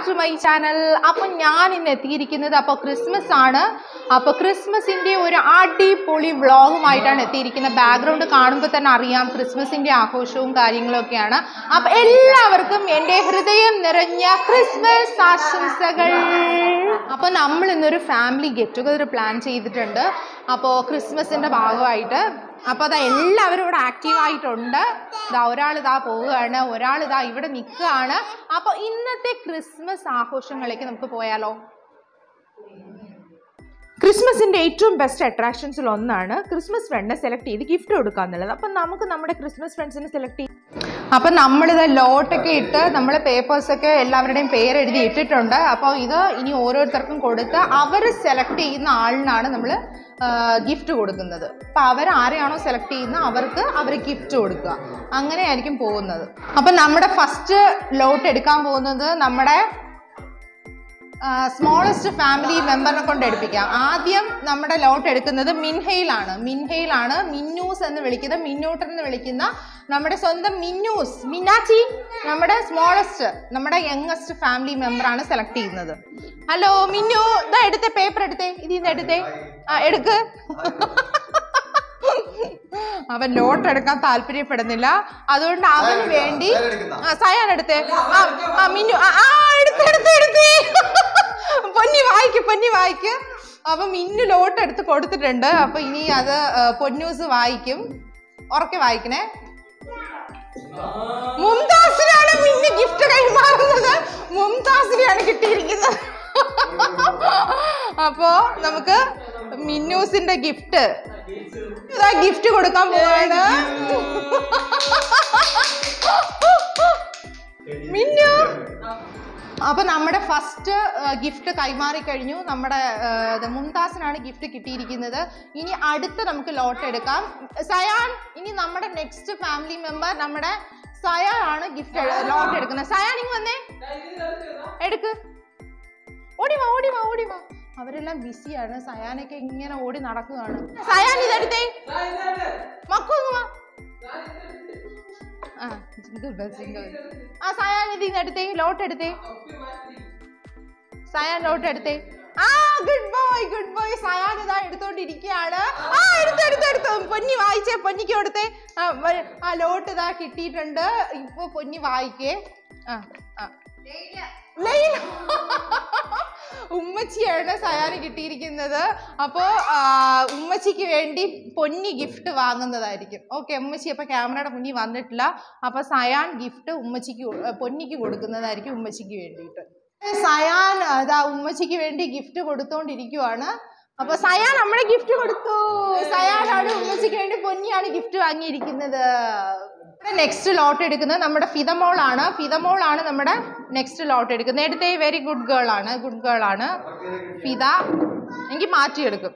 Back to my channel അപ്പോൾ ഞാൻ ഇന്ന് എത്തിയിരിക്കുന്നത് അപ്പോൾ ക്രിസ്മസ് ആണ് അപ്പോൾ ക്രിസ്മസിൻ്റെ ഒരു അടിപൊളി വ്ളോഗുമായിട്ടാണ് എത്തിയിരിക്കുന്നത് ബാക്ക്ഗ്രൗണ്ട് കാണുമ്പോൾ തന്നെ അറിയാം ക്രിസ്മസിൻ്റെ ആഘോഷവും കാര്യങ്ങളൊക്കെയാണ് അപ്പോൾ എല്ലാവർക്കും എൻ്റെ ഹൃദയം നിറഞ്ഞ ക്രിസ്മസ് ആശംസകൾ അപ്പോൾ നമ്മൾ ഇന്നൊരു ഫാമിലി ഗെറ്റ് ടുഗദർ പ്ലാൻ ചെയ്തിട്ടുണ്ട് അപ്പോൾ ക്രിസ്മസിൻ്റെ ഭാഗമായിട്ട് അപ്പോൾ അതാ എല്ലാവരും ഇവിടെ ആക്റ്റീവ് ആയിട്ടുണ്ട് ഇതാ ഒരാൾ ഇതാ പോവുകയാണ് ഒരാൾ ഇതാ ഇവിടെ നിൽക്കുകയാണ് അപ്പോൾ ഇന്നത്തെ ക്രിസ്മസ് ആഘോഷങ്ങളിലേക്ക് നമുക്ക് പോയാലോ ക്രിസ്മസിൻ്റെ ഏറ്റവും ബെസ്റ്റ് അട്രാക്ഷൻസിൽ ഒന്നാണ് ക്രിസ്മസ് ഫ്രണ്ടിനെ സെലക്ട് ചെയ്ത് ഗിഫ്റ്റ് കൊടുക്കുക എന്നുള്ളത് അപ്പം നമുക്ക് നമ്മുടെ ക്രിസ്മസ് ഫ്രണ്ട്സിനെ സെലക്ട് ചെയ്യും അപ്പം നമ്മളിത് ലോട്ടൊക്കെ ഇട്ട് നമ്മൾ പേപ്പേഴ്സൊക്കെ എല്ലാവരുടെയും പേര് എഴുതി ഇട്ടിട്ടുണ്ട് അപ്പോൾ ഇത് ഇനി ഓരോരുത്തർക്കും കൊടുത്ത് അവർ സെലക്ട് ചെയ്യുന്ന ആളിനാണ് നമ്മൾ ഗിഫ്റ്റ് കൊടുക്കുന്നത് അപ്പം അവർ ആരെയാണോ സെലക്ട് ചെയ്യുന്നത് അവർക്ക് അവർ ഗിഫ്റ്റ് കൊടുക്കുക അങ്ങനെയായിരിക്കും പോകുന്നത് അപ്പം നമ്മുടെ ഫസ്റ്റ് ലോട്ട് എടുക്കാൻ പോകുന്നത് നമ്മുടെ സ്മോളസ്റ്റ് ഫാമിലി മെമ്പറിനെ കൊണ്ട് എടുപ്പിക്കാം ആദ്യം നമ്മുടെ ലോട്ട് എടുക്കുന്നത് മിൻഹയിലാണ് മിൻഹയിലാണ് മിന്നൂസ് എന്ന് വിളിക്കുന്ന മിന്നൂട്ടൻ എന്ന് വിളിക്കുന്ന നമ്മുടെ സ്വന്തം മിന്നൂസ് മിന്നാച്ചി നമ്മുടെ സ്മോളസ്റ്റ് നമ്മുടെ യങ്ങസ്റ്റ് ഫാമിലി മെമ്പറാണ് സെലക്ട് ചെയ്യുന്നത് ഹലോ മിന്നു ഇതാ എടുത്തേ പേപ്പർ എടുത്തേ ഇതിൽ നിന്ന് എടുത്തേ ആ എടുക്ക് അവൻ ലോട്ട് എടുക്കാൻ താല്പര്യപ്പെടുന്നില്ല അതുകൊണ്ട് അവന് വേണ്ടി ആ സയാൻ എടുത്തേ ആ ആ മിന്നു ആ ആ, എടുത്ത് എടുത്ത് എടുത്തേ പൊന്നി വായിക്ക് പൊന്നി വായിക്ക് അപ്പൊ മിന്നു ലോട്ട് എടുത്ത് കൊടുത്തിട്ടുണ്ട് അപ്പൊ ഇനി അത് ആ, പൊന്നൂസ് വായിക്കും ഉറക്കെ വായിക്കണേ മുംതാസിനാണ് മിന്നു ഗിഫ്റ്റ് കൈമാറുന്നത് മുംതാസിനെയാണ് കിട്ടിയിരിക്കുന്നത് അപ്പോ നമുക്ക് മിന്നൂസിന്റെ ഗിഫ്റ്റ് ഇതാ ഗിഫ്റ്റ് കൊടുക്കാൻ പോവാണ് മിന്നു അപ്പൊ നമ്മുടെ ഫസ്റ്റ് ഗിഫ്റ്റ് കൈമാറി കഴിഞ്ഞു നമ്മുടെ ആ, ഇത് മുംതാസിനാണ് ഗിഫ്റ്റ് കിട്ടിയിരിക്കുന്നത് ഇനി അടുത്ത നമുക്ക് ലോട്ട് എടുക്കാം സയാൻ ഇനി നമ്മുടെ നെക്സ്റ്റ് ഫാമിലി മെമ്പർ നമ്മുടെ സയാൻ ആണ് ഗിഫ്റ്റ് ലോട്ട് എടുക്കുന്നത് സയാൻ ഇങ്ങ് വന്നേ എടുക്ക് ഓടി വാ ഓടി വാ ഓടി വാ അവരെല്ലാം ബിസിയാണ് സയാനൊക്കെ ഇങ്ങനെ ഓടി നടക്കുകയാണ് സയാൻ ഇതെടുത്തേ മക്കു ഇങ്ങ് വാ ആ ജിങ്കിൾ ബെൽ ജിങ്കിൾ ആ സയാൻ ഇതിൽ നിന്ന് എടുത്തേ ലോട്ട് എടുത്തേ സയാൻ ലോട്ട് എടുത്തേ ആ good boy good boy Sayan ഇതാ എടുത്തോണ്ടിരിക്കുകയാണ് ആ എടുത്ത് എടുത്ത് എടുത്ത് പൊന്നി വായിച്ചേ പൊന്നിക്ക് കൊടുത്തേ ആ, വ- ആ ലോട്ട് ഇതാ കിട്ടിയിട്ടുണ്ട് ഇപ്പൊ പൊന്നി വായിക്കേ ആ ആ ലൈല ഉമ്മച്ചിയാണ് സയാന് കിട്ടിയിരിക്കുന്നത് അപ്പോൾ ഉമ്മച്ചിക്ക് വേണ്ടി പൊന്നി ഗിഫ്റ്റ് വാങ്ങുന്നതായിരിക്കും ഓക്കെ ഉമ്മച്ചി അപ്പോൾ ക്യാമറയുടെ മുന്നിൽ വന്നിട്ടില്ല അപ്പോൾ സയാൻ ഗിഫ്റ്റ് ഉമ്മച്ചിക്ക് കൊ- ആ, പൊന്നിക്ക് കൊടുക്കുന്നതായിരിക്കും ഉമ്മച്ചിക്ക് വേണ്ടിയിട്ട് സയാൻ അതാ ഉമ്മച്ചിക്ക് വേണ്ടി ഗിഫ്റ്റ് കൊടുത്തോണ്ടിരിക്കുവാണ് അപ്പൊ സയാൻ നമ്മുടെ ഗിഫ്റ്റ് കൊടുത്തു സയാനാണ് ഉമ്മച്ചിക്ക് വേണ്ടി പൊന്നിയാണ് ഗിഫ്റ്റ് വാങ്ങിയിരിക്കുന്നത് നെക്സ്റ്റ് ലോട്ട് എടുക്കുന്നത് നമ്മുടെ ഫിതമോളാണ് ഫിതമോളാണ് നമ്മുടെ നെക്സ്റ്റ് ലോട്ട് എടുക്കുന്നത് എടുത്തേ വെരി ഗുഡ് ഗേൾ ആണ് ഗുഡ് ഗേൾ ആണ് ഫിത എനിക്ക് മാറ്റിയെടുക്കും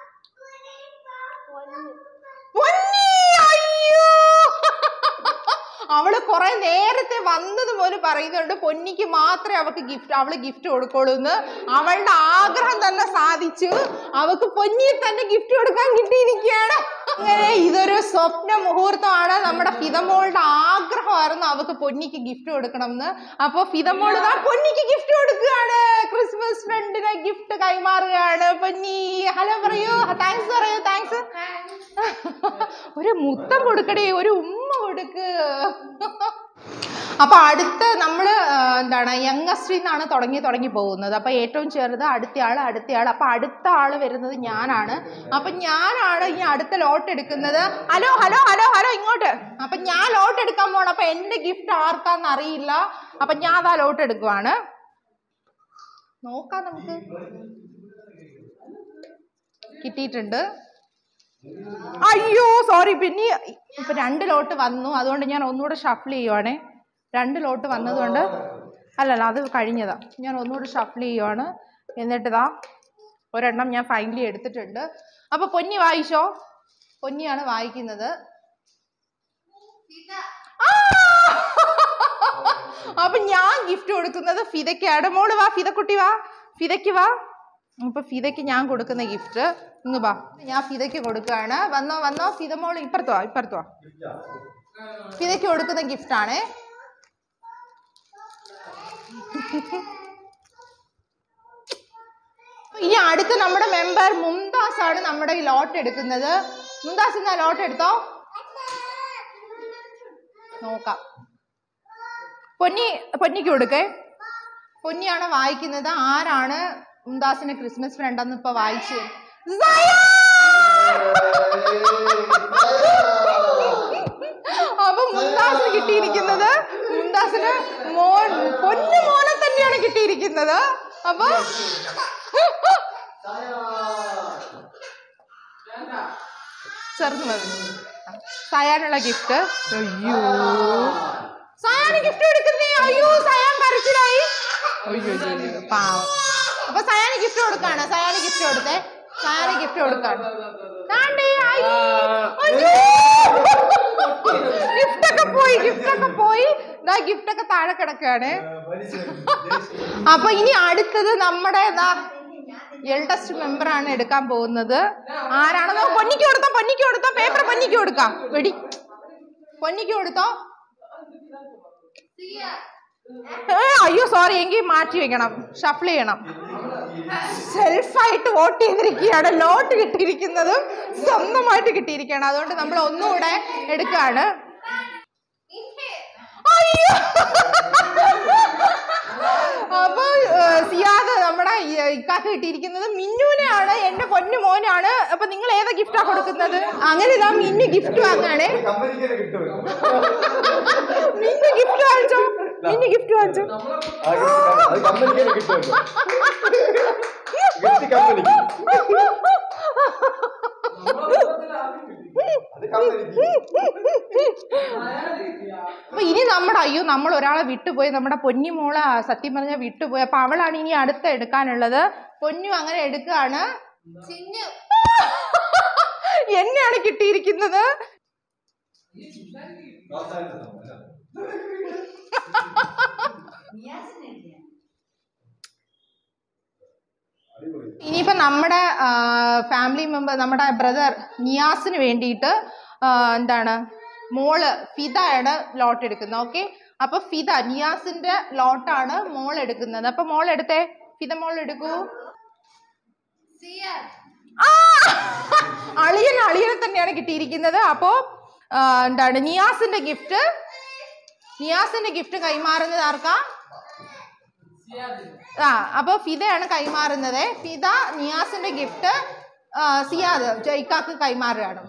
പൊന്നി അയ്യോ അവള് കുറെ നേരത്തെ വന്നത് പോലെ പറയുന്നുണ്ട് പൊന്നിക്ക് മാത്രമേ അവൾക്ക് ഗിഫ്റ്റ് അവള് ഗിഫ്റ്റ് കൊടുക്കുള്ളൂ എന്ന് അവളുടെ ആഗ്രഹം തന്നെ സാധിച്ചു അവൾക്ക് പൊന്നിയെ തന്നെ ഗിഫ്റ്റ് കൊടുക്കാൻ കിട്ടിയിരിക്കുകയാണ് അങ്ങനെ ഇതൊരു സ്വപ്ന മുഹൂർത്തമാണ് നമ്മുടെ ഫിതമോളുടെ ആഗ്രഹമായിരുന്നു അവൾക്ക് പൊന്നിക്ക് ഗിഫ്റ്റ് കൊടുക്കണം എന്ന് അപ്പൊ ഫിതമോൾ ദാ പൊന്നിക്ക് ഗിഫ്റ്റ് കൊടുക്കുകയാണ് ക്രിസ്മസ് ഫ്രണ്ടിന് ഗിഫ്റ്റ് കൈമാറുകയാണ് പൊന്നി ഹലോ പറയൂ താങ്ക്സ് പറയൂ താങ്ക്സ് ഒരു മുത്തം കൊടുക്കടേ ഒരു ഉമ്മ കൊടുക്ക് അപ്പൊ അടുത്ത നമ്മൾ എന്താണ് യങ്ങസ്ട്രി എന്നാണ് തുടങ്ങി തുടങ്ങി പോകുന്നത് അപ്പൊ ഏറ്റവും ചെറുത് അടുത്തയാൾ അടുത്തയാൾ അപ്പൊ അടുത്ത ആള് വരുന്നത് ഞാനാണ് അപ്പൊ ഞാനാണ് ഈ അടുത്ത ലോട്ട് എടുക്കുന്നത് ഹലോ ഹലോ ഹലോ ഹലോ ഇങ്ങോട്ട് അപ്പൊ ഞാൻ ലോട്ട് എടുക്കാൻ പോണം അപ്പൊ എന്റെ ഗിഫ്റ്റ് ആർക്കാന്ന് അറിയില്ല അപ്പൊ ഞാൻ അതാ ലോട്ട് എടുക്കുവാണ് നോക്കാം നമുക്ക് കിട്ടിയിട്ടുണ്ട് അയ്യോ സോറി പിന്നെ ഇപ്പൊ രണ്ട് ലോട്ട് വന്നു അതുകൊണ്ട് ഞാൻ ഒന്നുകൂടെ ഷഫിൾ ചെയ്യുവാണേ രണ്ട് ലോട്ട് വന്നതുകൊണ്ട് അല്ലല്ല അത് കഴിഞ്ഞതാ ഞാൻ ഒന്നുകൂടെ ഷഫിൾ ചെയ്യുവാണ് എന്നിട്ടിതാ ഒരെണ്ണം ഞാൻ ഫൈനലി എടുത്തിട്ടുണ്ട് അപ്പൊ പൊന്നി വായിച്ചോ പൊന്നിയാണ് വായിക്കുന്നത് ആ! അപ്പൊ ഞാൻ ഗിഫ്റ്റ് കൊടുക്കുന്നത് ഫിതയ്ക്കാണ് മോള് വാ ഫിതക്കുട്ടി വാ ഫിതയ്ക്ക് വാ അപ്പൊ ഫിതയ്ക്ക് ഞാൻ കൊടുക്കുന്ന ഗിഫ്റ്റ് ഇങ്ങ് വാ ഞാൻ ഫിതയ്ക്ക് കൊടുക്കുകയാണ് വന്നോ വന്നോ ഫിത മോള് ഇപ്പുറത്ത് വാ ഇപ്പുറത്ത് വാ ഫിതയ്ക്ക് കൊടുക്കുന്ന ഗിഫ്റ്റ് ആണേ ഇനി അടുത്ത നമ്മുടെ മെമ്പർ മുംതാസ് ആണ് നമ്മുടെ ഈ ലോട്ട് എടുക്കുന്നത് മുംതാസ് എന്നാ ലോട്ട് എടുത്തോ നോക്കാം പൊന്നി പൊന്നിക്ക് കൊടുക്കേ പൊന്നിയാണ് വായിക്കുന്നത് ആരാണ് മുംതാസിന്റെ ക്രിസ്മസ് ഫ്രണ്ട് എന്ന് ഇപ്പൊ വായിച്ചു അപ്പൊ മുംതാസിന് കിട്ടിയിരിക്കുന്നത് മുംതാസിന് മോൻ പൊന്നു മോനെ തന്നെയാണ് കിട്ടിയിരിക്കുന്നത് അപ്പൊ ചെറുത് മതി സയാനുള്ള ഗിഫ്റ്റ് അയ്യോ സയാന് ഗിഫ്റ്റ് എടുക്കുന്നേ അയ്യോ സയാൻ കരച്ചിലായി അയ്യോ അയ്യോ, അയ്യോ പാവം അപ്പൊ സയാന് ഗിഫ്റ്റ് കൊടുക്കാണ് സയാന് ഗിഫ്റ്റ് കൊടുത്തേ സയാന് ഗിഫ്റ്റ് കൊടുക്കാണ് കാണ്ടേ ഗിഫ്റ്റ് ഒക്കെ പോയി ഗിഫ്റ്റ് ഒക്കെ പോയി ഇതാ ഗിഫ്റ്റ് ഒക്കെ താഴെ കിടക്കാണ് അപ്പൊ ഇനി അടുത്തത് നമ്മുടെ എൽഡസ്റ്റ് മെമ്പർ ആണ് എടുക്കാൻ പോകുന്നത് ആരാണെന്നോ പൊന്നിക്ക് കൊടുത്തോ പൊന്നിക്ക് കൊടുത്തോ പേപ്പർ പൊന്നിക്ക് കൊടുക്കാം വെടി പൊന്നിക്ക് കൊടുത്തോ ഏ അയ്യോ സോറി എങ്കിൽ മാറ്റി വെക്കണം ഷഫിൾ ചെയ്യണം സെൽഫായിട്ട് വോട്ട് ചെയ്തിരിക്കുകയാണ് ലോട്ട് കിട്ടിയിരിക്കുന്നതും സ്വന്തമായിട്ട് കിട്ടിയിരിക്കുകയാണ് അതുകൊണ്ട് നമ്മൾ ഒന്നുകൂടെ എടുക്കുകയാണ് അയ്യോ അപ്പൊ ഏഹ്, സിയാദ് നമ്മുടെ ഈ- ഇക്കാക്ക് കിട്ടിയിരിക്കുന്നത് മിന്നുവിനെയാണ് എന്റെ പൊന്നു മോനാണ് അപ്പൊ നിങ്ങൾ ഏതാ ഗിഫ്റ്റാ കൊടുക്കുന്നത് അങ്ങനെ ഇതാ മിന്നു ഗിഫ്റ്റ് വാങ്ങാണേ കമ്പനിക്ക് തന്നെ കിട്ടുമല്ലോ മിന്നു ഗിഫ്റ്റ് വാങ്ങിച്ചോ മിന്നു ഗിഫ്റ്റ് വാങ്ങിച്ചോ ആ gift കം- അത് കമ്പനിക്ക് തന്നെ കിട്ടുമല്ലോ ഗിഫ്റ്റ് കമ്പനിക്ക് അത് കമ്പനിക്ക് അപ്പൊ ഇനി നമ്മുടെ അയ്യോ നമ്മൾ ഒരാളെ വിട്ടുപോയി നമ്മുടെ പൊന്നിമോള സത്യം പറഞ്ഞ വിട്ടുപോയി അപ്പൊ അവളാണ് ഇനി അടുത്ത എടുക്കാനുള്ളത് പൊന്നു അങ്ങനെ എടുക്കുകയാണ് എന്നെയാണ് കിട്ടിയിരിക്കുന്നത് ഇനിയിപ്പോ നമ്മുടെ ഫാമിലി മെമ്പർ നമ്മുടെ ബ്രദർ നിയാസിന് വേണ്ടിയിട്ട് ആ, എന്താണ് മോള് ഫിദയാണ് ലോട്ട് എടുക്കുന്നത് ഓക്കെ അപ്പൊ ഫിദ നിയാസിന്റെ ലോട്ടാണ് മോൾ എടുക്കുന്നത് അപ്പൊ മോൾ എടുത്തേ ഫിദ മോൾ എടുക്കൂ ആ! അളിയൻ അളിയനെ തന്നെയാണ് കിട്ടിയിരിക്കുന്നത് അപ്പോ ആ, എന്താണ് നിയാസിന്റെ ഗിഫ്റ്റ് നിയാസിന്റെ ഗിഫ്റ്റ് കൈമാറുന്നത് ആർക്കാ ആ അപ്പൊ ഫിദയാണ് കൈമാറുന്നത് ഫിദ നിയാസിന്റെ ഗിഫ്റ്റ് സിയാദ് ജയ്ക്കാക്ക് കൈമാറുകയാണ്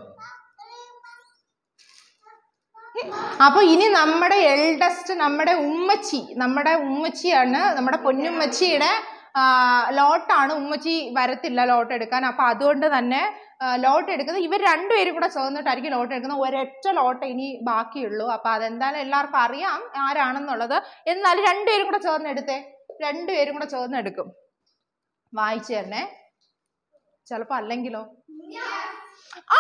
അപ്പൊ ഇനി നമ്മുടെ എൽഡസ്റ്റ് നമ്മുടെ ഉമ്മച്ചി നമ്മുടെ ഉമ്മച്ചിയാണ് നമ്മുടെ പൊന്നുമ്മച്ചിയുടെ ആ, ലോട്ടാണ് ഉമ്മച്ചി വരത്തില്ല ലോട്ട് എടുക്കാൻ അപ്പൊ അതുകൊണ്ട് തന്നെ ആ, ലോട്ട് എടുക്കുന്നത് ഇവർ രണ്ടുപേരും കൂടെ ചേർന്നിട്ടായിരിക്കും ലോട്ട് എടുക്കുന്നത് ഒരൊറ്റ ലോട്ട് ഇനി ബാക്കിയുള്ളൂ അപ്പൊ അതെന്തായാലും എല്ലാവർക്കും അറിയാം ആരാണെന്നുള്ളത് എന്നാലും രണ്ടുപേരും കൂടെ ചേർന്നെടുത്തേ രണ്ടുപേരും കൂടെ ചേർന്നെടുക്കും വായിച്ചു തരണേ ചിലപ്പോ അല്ലെങ്കിലോ ആ!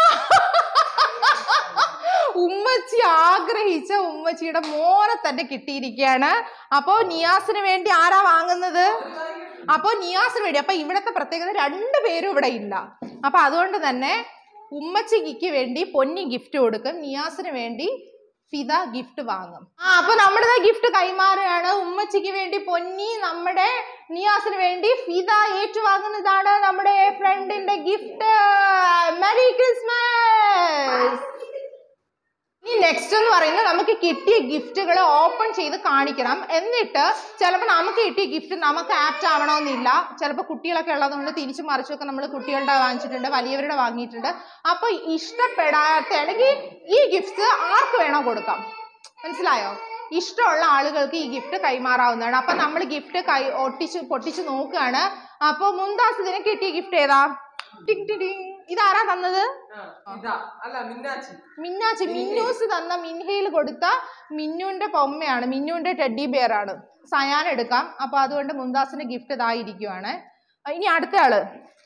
ഉമ്മച്ചി ആഗ്രഹിച്ച ഉമ്മച്ചിയുടെ മോനെ തന്നെ കിട്ടിയിരിക്കുകയാണ് അപ്പോ നിയാസിന് വേണ്ടി ആരാ വാങ്ങുന്നത് അപ്പോ നിയാസിന് വേണ്ടി അപ്പൊ ഇവിടത്തെ പ്രത്യേകത രണ്ടു പേരും ഇവിടെ ഇല്ല അപ്പൊ അതുകൊണ്ട് തന്നെ ഉമ്മച്ചിക്ക് വേണ്ടി പൊന്നി ഗിഫ്റ്റ് കൊടുക്കും നിയാസിന് വേണ്ടി ഫിദ ഗിഫ്റ്റ് വാങ്ങും ആ അപ്പൊ നമ്മുടെ ഗിഫ്റ്റ് കൈമാറുകയാണ് ഉമ്മച്ചിക്ക് വേണ്ടി പൊന്നി നമ്മുടെ നിയാസിന് വേണ്ടി ഫിദ ഏറ്റുവാങ്ങുന്നതാണ് നമ്മുടെ ഫ്രണ്ടിന്റെ ഗിഫ്റ്റ് മെറി ക്രിസ്മസ് ഇനി നെക്സ്റ്റ് എന്ന് പറയുന്നത് നമുക്ക് കിട്ടിയ ഗിഫ്റ്റുകൾ ഓപ്പൺ ചെയ്ത് കാണിക്കണം എന്നിട്ട് ചിലപ്പോൾ നമുക്ക് കിട്ടിയ ഗിഫ്റ്റ് നമുക്ക് ആപ്റ്റ് ആവണമെന്നില്ല ചിലപ്പോൾ കുട്ടികളൊക്കെ ഉള്ളതുകൊണ്ട് തിരിച്ചു മറിച്ചൊക്കെ നമ്മൾ കുട്ടികളുടെ വാങ്ങിച്ചിട്ടുണ്ട് വലിയവരുടെ വാങ്ങിയിട്ടുണ്ട് അപ്പോൾ ഇഷ്ടപ്പെടാത്ത അല്ലെങ്കിൽ ഈ ഗിഫ്റ്റ്സ് ആർക്ക് വേണോ കൊടുക്കാം മനസ്സിലായോ ഇഷ്ടമുള്ള ആളുകൾക്ക് ഈ ഗിഫ്റ്റ് കൈമാറാവുന്നതാണ് അപ്പൊ നമ്മൾ ഗിഫ്റ്റ് കൈ ഒട്ടിച്ച് പൊട്ടിച്ച് നോക്കുകയാണ് അപ്പൊ മുന്താസ് ഇതിന് കിട്ടിയ ഗിഫ്റ്റ് ഏതാ ടിങ് ടിങ് ടിങ്. ഇതാരാ തന്നത് ആ, ഇതാ അല്ല മിന്നാച്ചി മിന്നാച്ചി മിന്നൂസ് തന്ന മിൻഹയിൽ കൊടുത്ത മിന്നുവിന്റെ പൊമ്മയാണ് മിന്നുവിന്റെ ടെഡി ബിയർ ആണ് സയാൻ എടുക്കാം അപ്പൊ അതുകൊണ്ട് മുംതാസിന്റെ ഗിഫ്റ്റ് ഇതായിരിക്കുവാണ് ഇനി അടുത്ത ആള്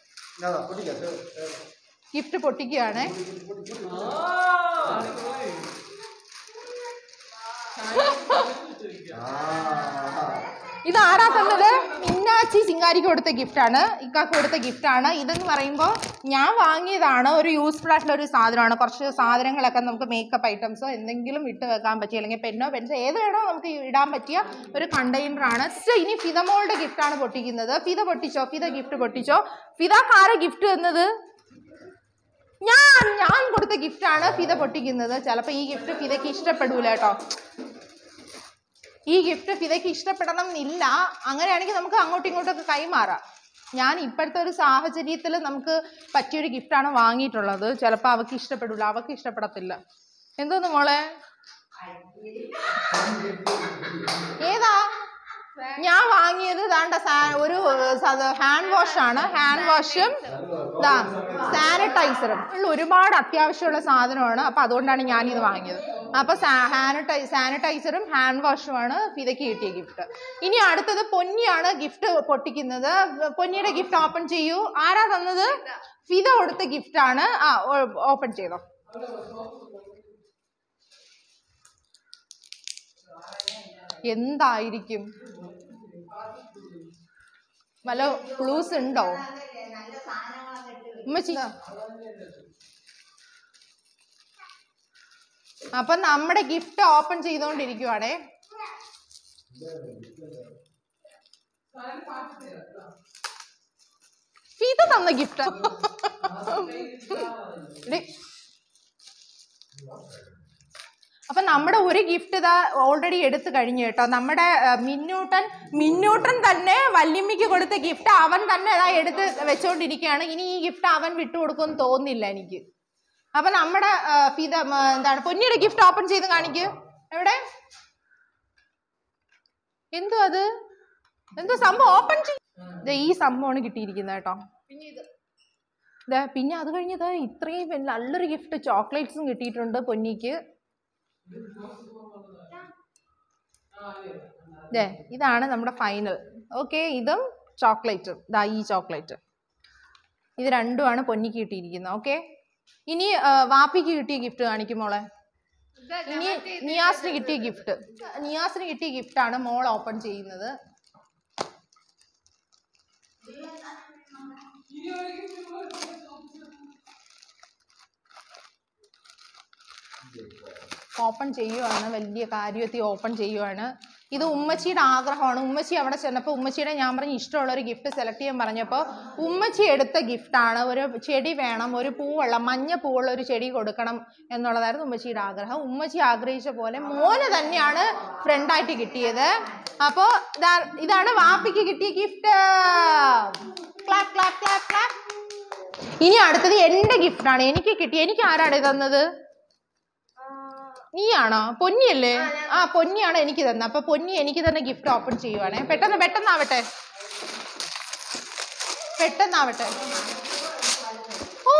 ഗിഫ്റ്റ് പൊട്ടിക്കുകയാണ് ഇത് ആരാ തന്നത് മിന്ന അച്ചാച്ചി സിംഗാരിക്ക് കൊടുത്ത ഗിഫ്റ്റാണ് ഇക്കാക്ക് കൊടുത്ത ഗിഫ്റ്റാണ് ഇതെന്ന് പറയുമ്പോൾ ഞാൻ വാങ്ങിയതാണ് ഒരു യൂസ്ഫുൾ ആയിട്ടുള്ള ഒരു സാധനമാണ് കുറച്ച് സാധനങ്ങളൊക്കെ നമുക്ക് മേക്കപ്പ് ഐറ്റംസോ എന്തെങ്കിലും ഇട്ട് വെക്കാൻ പറ്റിയ അല്ലെങ്കിൽ പെന്നോ പെൻസോ ഏത് വേണോ നമുക്ക് ഇടാൻ പറ്റിയ ഒരു കണ്ടെയ്നറാണ് ഇനി ഫിതമോളുടെ ഗിഫ്റ്റാണ് പൊട്ടിക്കുന്നത് ഫിത പൊട്ടിച്ചോ ഫിത ഗിഫ്റ്റ് പൊട്ടിച്ചോ ഫിതാക്ക് ആരെ ഗിഫ്റ്റ് തന്നത് ഞാൻ ഞാൻ കൊടുത്ത ഗിഫ്റ്റാണ് ഫിത പൊട്ടിക്കുന്നത് ചിലപ്പോൾ ഈ ഗിഫ്റ്റ് ഫിതയ്ക്ക് ഇഷ്ടപ്പെടൂല കേട്ടോ ഈ ഗിഫ്റ്റ് ഫിതയ്ക്ക് ഇഷ്ടപ്പെടണം എന്നില്ല അങ്ങനെയാണെങ്കിൽ നമുക്ക് അങ്ങോട്ടും ഇങ്ങോട്ടൊക്കെ കൈമാറാം ഞാൻ ഇപ്പോഴത്തെ ഒരു സാഹചര്യത്തിൽ നമുക്ക് പറ്റിയൊരു ഗിഫ്റ്റാണ് വാങ്ങിയിട്ടുള്ളത് ചിലപ്പോൾ അവൾക്ക് ഇഷ്ടപ്പെടില്ല അവൾക്ക് ഇഷ്ടപ്പെടത്തില്ല എന്തോന്ന് മോളെ ഏതാ ഞാൻ വാങ്ങിയത് ദാണ്ട സാ- ഒരു ഹാൻഡ് വാഷ് ആണ് ഹാൻഡ് വാഷും ദാ സാനിറ്റൈസറും ഉള്ള ഒരുപാട് അത്യാവശ്യമുള്ള സാധനമാണ് അപ്പൊ അതുകൊണ്ടാണ് ഞാൻ ഇത് വാങ്ങിയത് അപ്പൊ സാനിറ്റൈ സാനിറ്റൈസറും ഹാൻഡ് വാഷുമാണ് ഫിതയ്ക്ക് കിട്ടിയ ഗിഫ്റ്റ് ഇനി അടുത്തത് പൊന്നിയാണ് ഗിഫ്റ്റ് പൊട്ടിക്കുന്നത് പൊന്നിയുടെ ഗിഫ്റ്റ് ഓപ്പൺ ചെയ്യൂ ആരാ തന്നത് ഫിത കൊടുത്ത ഗിഫ്റ്റ് ആണ് ആ ഓപ്പൺ ചെയ്തോ എന്തായിരിക്കും വല്ല ക്ലൂസ് ഉണ്ടോ ഉമ്മച്ചി അപ്പൊ നമ്മുടെ ഗിഫ്റ്റ് ഓപ്പൺ ചെയ്തോണ്ടിരിക്കുവാണേ ഫീത തന്ന ഗിഫ്റ്റ് അപ്പൊ നമ്മുടെ ഒരു ഗിഫ്റ്റ് ഇതാ ഓൾറെഡി എടുത്തു കഴിഞ്ഞു കേട്ടോ നമ്മുടെ ആ, മിന്നൂട്ടൻ മിന്നൂട്ടൻ തന്നെ വല്യമ്മയ്ക്ക് കൊടുത്ത ഗിഫ്റ്റ് അവൻ തന്നെ ഇതാ എടുത്ത് വെച്ചോണ്ടിരിക്കുകയാണ് ഇനി ഈ ഗിഫ്റ്റ് അവൻ വിട്ടുകൊടുക്കുമെന്ന് തോന്നുന്നില്ല എനിക്ക് അപ്പൊ നമ്മുടെ ആ, ഫിദ ആ, എന്താണ് പൊന്നിയുടെ ഗിഫ്റ്റ് ഓപ്പൺ ചെയ്ത് കാണിക്ക് എവിടെ എന്തോ അത് എന്തോ സംഭവം ഓപ്പൺ ചെയ്ത് ഈ സംഭവമാണ് കിട്ടിയിരിക്കുന്നത് കേട്ടോ ദേ, പിന്നെ അത് കഴിഞ്ഞത് ഇത്രയും വല്ല- നല്ലൊരു ഗിഫ്റ്റ് ചോക്ലേറ്റ്സും കിട്ടിയിട്ടുണ്ട് പൊന്നിക്ക് ദേ ഇതാണ് നമ്മുടെ ഫൈനൽ ഓക്കെ ഇതും ചോക്ലേറ്റും ദാ ഈ ചോക്ലേറ്റ് ഇത് രണ്ടുമാണ് പൊന്നിക്ക് കിട്ടിയിരിക്കുന്നത് ഓക്കെ ഇനി ആ, വാപ്പിക്ക് കിട്ടിയ ഗിഫ്റ്റ് കാണിക്കും മോളെ ഇനി നിയാസിന് കിട്ടിയ ഗിഫ്റ്റ് നിയാസിന് കിട്ടിയ ഗിഫ്റ്റാണ് മോൾ ഓപ്പൺ ചെയ്യുന്നത് ഓപ്പൺ ചെയ്യുവാണ് വലിയ കാര്യത്തിൽ ഓപ്പൺ ചെയ്യുവാണ് ഇത് ഉമ്മച്ചിയുടെ ആഗ്രഹമാണ് ഉമ്മച്ചി അവിടെ ചെന്നപ്പോൾ ഉമ്മച്ചിയുടെ ഞാൻ പറഞ്ഞ ഇഷ്ടമുള്ള ഒരു ഗിഫ്റ്റ് സെലക്ട് ചെയ്യാൻ പറഞ്ഞപ്പോൾ ഉമ്മച്ചി എടുത്ത ഗിഫ്റ്റാണ് ഒരു ചെടി വേണം ഒരു പൂവുള്ള മഞ്ഞ പൂവുള്ള ഒരു ചെടി കൊടുക്കണം എന്നുള്ളതായിരുന്നു ഉമ്മച്ചിയുടെ ആഗ്രഹം ഉമ്മച്ചി ആഗ്രഹിച്ച പോലെ മോന് തന്നെയാണ് ഫ്രണ്ടായിട്ട് കിട്ടിയത് അപ്പോൾ ഇതാണ് വാപ്പിക്ക് കിട്ടിയ gift clap clap clap clap ഇനി അടുത്തത് എൻ്റെ ഗിഫ്റ്റാണ് എനിക്ക് കിട്ടിയ എനിക്ക് ആരാണ് ഇത് തന്നത് നീയാണോ പൊന്നിയല്ലേ ആ പൊന്നിയാണ് എനിക്ക് തന്നെ അപ്പൊ പൊന്നി എനിക്ക് തന്നെ ഗിഫ്റ്റ് ഓപ്പൺ ചെയ്യുവാണേ പെട്ടെന്ന് പെട്ടെന്നാവട്ടെ പെട്ടെന്നാവട്ടെ ഓ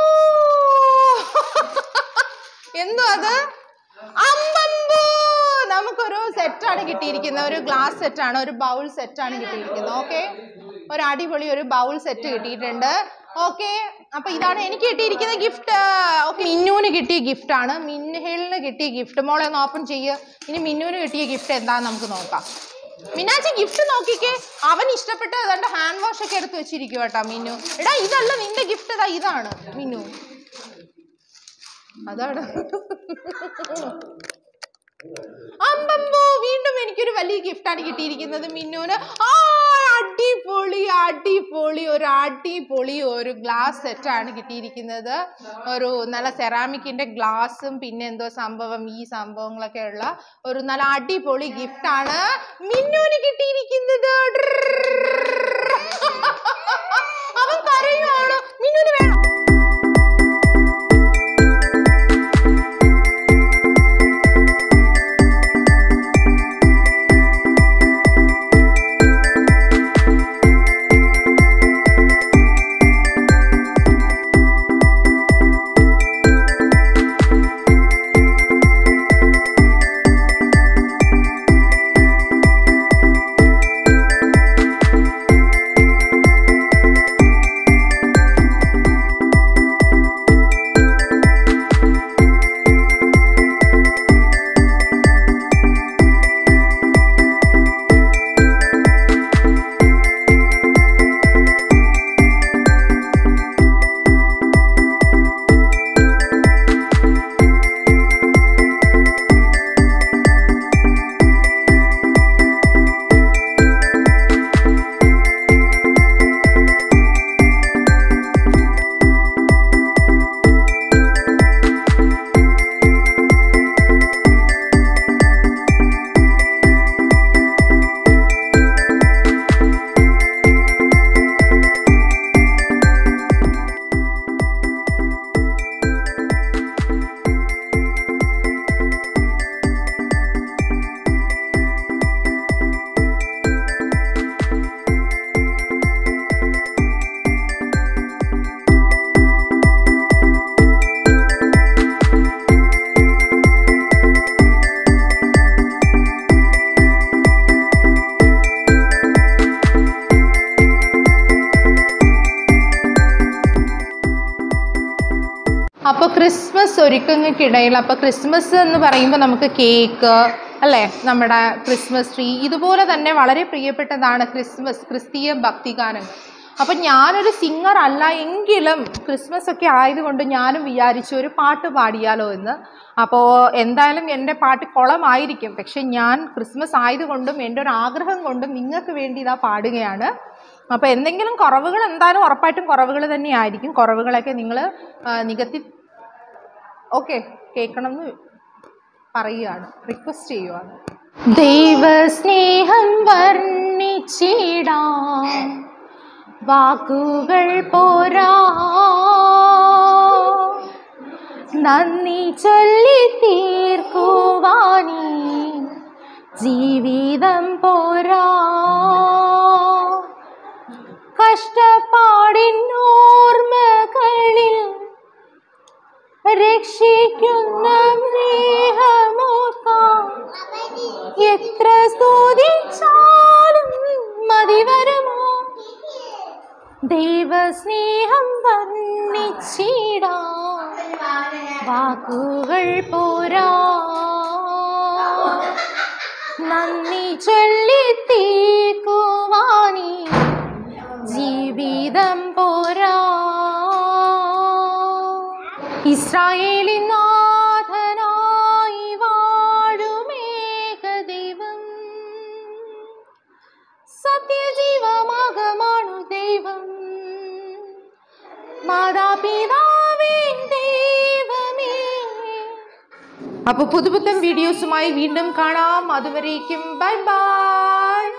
എന്തോ അത് അമ്പമ്പോ നമുക്കൊരു സെറ്റാണ് കിട്ടിയിരിക്കുന്നത് ഒരു ഗ്ലാസ് സെറ്റാണ് ഒരു ബൗൾ സെറ്റാണ് കിട്ടിയിരിക്കുന്നത് ഓക്കെ ഒരു അടിപൊളി ഒരു ബൗൾ സെറ്റ് കിട്ടിയിട്ടുണ്ട് ഓക്കെ അപ്പൊ ഇതാണ് എനിക്ക് കിട്ടിയിരിക്കുന്ന ഗിഫ്റ്റ് ഓക്കെ മിന്നുവിന് കിട്ടിയ ഗിഫ്റ്റ് ആണ് മിന്നഹേളിന് കിട്ടിയ ഗിഫ്റ്റ് മോളെ ഒന്ന് ഓപ്പൺ ചെയ്യുക ഇനി മിന്നുവിന് കിട്ടിയ ഗിഫ്റ്റ് എന്താന്ന് നമുക്ക് നോക്കാം മിനാച്ചി ഗിഫ്റ്റ് നോക്കിക്കേ അവൻ ഇഷ്ടപ്പെട്ട ഏതാണ്ട് ഹാൻഡ് വാഷ് ഒക്കെ എടുത്ത് വെച്ചിരിക്കും കേട്ടോ മിന്നു എടാ ഇതല്ല നിന്റെ ഗിഫ്റ്റ് ഇതാ ഇതാണ് മിന്നു അതാണ് അമ്പമ്പോ വീണ്ടും എനിക്കൊരു വലിയ ഗിഫ്റ്റാണ് കിട്ടിയിരിക്കുന്നത് മിന്നുവിന് ആ അടിപൊളി അടിപൊളി ഒരു അടിപൊളി ഒരു ഗ്ലാസ് സെറ്റാണ് കിട്ടിയിരിക്കുന്നത് ഒരു നല്ല സെറാമിക്കിന്റെ ഗ്ലാസും പിന്നെ എന്തോ സംഭവം ഈ സംഭവങ്ങളൊക്കെ ഉള്ള ഒരു നല്ല അടിപൊളി ഗിഫ്റ്റാണ് മിന്നുവിന് കിട്ടിയിരിക്കുന്നത് അവൻ കരയുവാണ് മിന്നുവിന് വേണം ക്രിസ്മസ് ഒരുക്കങ്ങൾക്കിടയിൽ അപ്പോൾ ക്രിസ്മസ് എന്ന് പറയുമ്പോൾ നമുക്ക് കേക്ക് അല്ലേ നമ്മുടെ ക്രിസ്മസ് ട്രീ ഇതുപോലെ തന്നെ വളരെ പ്രിയപ്പെട്ടതാണ് ക്രിസ്മസ് ക്രിസ്തീയ ഭക്തിഗാനങ്ങൾ അപ്പം ഞാനൊരു സിംഗർ അല്ല എങ്കിലും ക്രിസ്മസ് ഒക്കെ ആയതുകൊണ്ട് ഞാനും വിചാരിച്ചു ഒരു പാട്ട് പാടിയാലോ എന്ന് അപ്പോൾ എന്തായാലും എൻ്റെ പാട്ട് കുളമായിരിക്കും പക്ഷെ ഞാൻ ക്രിസ്മസ് ആയതുകൊണ്ടും എൻ്റെ ഒരു ആഗ്രഹം കൊണ്ടും നിങ്ങൾക്ക് വേണ്ടി ഇതാ പാടുകയാണ് അപ്പോൾ എന്തെങ്കിലും കുറവുകൾ എന്തായാലും ഉറപ്പായിട്ടും കുറവുകൾ തന്നെയായിരിക്കും കുറവുകളൊക്കെ നിങ്ങൾ നികത്തി ഓക്കെ കേൾക്കണം എന്ന് പറയുകയാണ് റിക്വസ്റ്റ് ചെയ്യുവാണ് ദൈവസ്നേഹം വർണ്ണിച്ചിടാം വാക്കുകൾ പോരാ നന്ദി ചൊല്ലി തീർക്കുവാനീ ജീവിതം പോരാ കഷ്ടപ്പാടിൻ ഓർമ്മകളിൽ രക്ഷിക്കുന്ന സ്നേഹമോർക്കാം എത്ര സ്തുതിച്ചാലും മതി വരുമോ ദൈവസ്നേഹം വർണ്ണിച്ചിടാ വാക്കുകൾ പോരാ നന്ദി ചൊല്ലി തീക്കുവാനീ ജീവിതം പോരാ ഇസ്രായേലിൻ നാഥനായി വാഴുമേക ദൈവം സത്യജീവമാകമാണു ദൈവം മാതാപിതാവേ ദൈവമേ അപ്പൊ പുതുപുത്തൻ വീഡിയോസുമായി വീണ്ടും കാണാം അതുവരേക്കും ബൈ ബൈ